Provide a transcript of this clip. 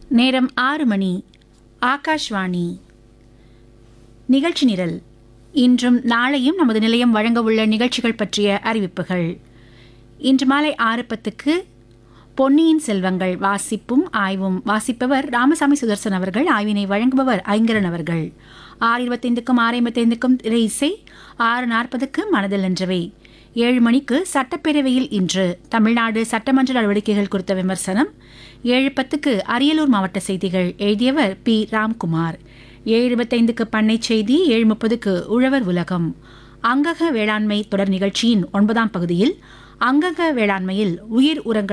நேரம் ஆறு மணி ஆகாஷ்வாணி நிகழ்ச்சி நிரல் இன்றும் நாளையும் நமது நிலையம் வழங்க உள்ள நிகழ்ச்சிகள் பற்றிய அறிவிப்புகள் இன்று மாலை ஆறு பத்துக்கு பொன்னியின் செல்வங்கள் வாசிப்பும் ஆய்வும் வாசிப்பவர் ராமசாமி சுதர்சன் அவர்கள் ஆய்வினை வழங்குபவர் ஐங்கரன் அவர்கள் ஆறு இருபத்தைந்துக்கும் ஆறு ஐம்பத்தைந்துக்கும் திரை இசை ஆறு நாற்பதுக்கு மனதில் நின்றவை ஏழு மணிக்கு சட்டப்பேரவையில் இன்று தமிழ்நாடு சட்டமன்ற நடவடிக்கைகள் குறித்த விமர்சனம் ஏழு பத்துக்கு அரியலூர் மாவட்ட செய்திகள் எழுதியவர் பி ராம்குமார் ஏழு இருபத்தைந்துக்கு பண்ணை செய்தி ஏழு முப்பதுக்கு உழவர் உலகம் அங்கக வேளாண்மை தொடர் நிகழ்ச்சியின் ஒன்பதாம் பகுதியில் அங்கக வேளாண்மையில் உயிர் உரங்கள்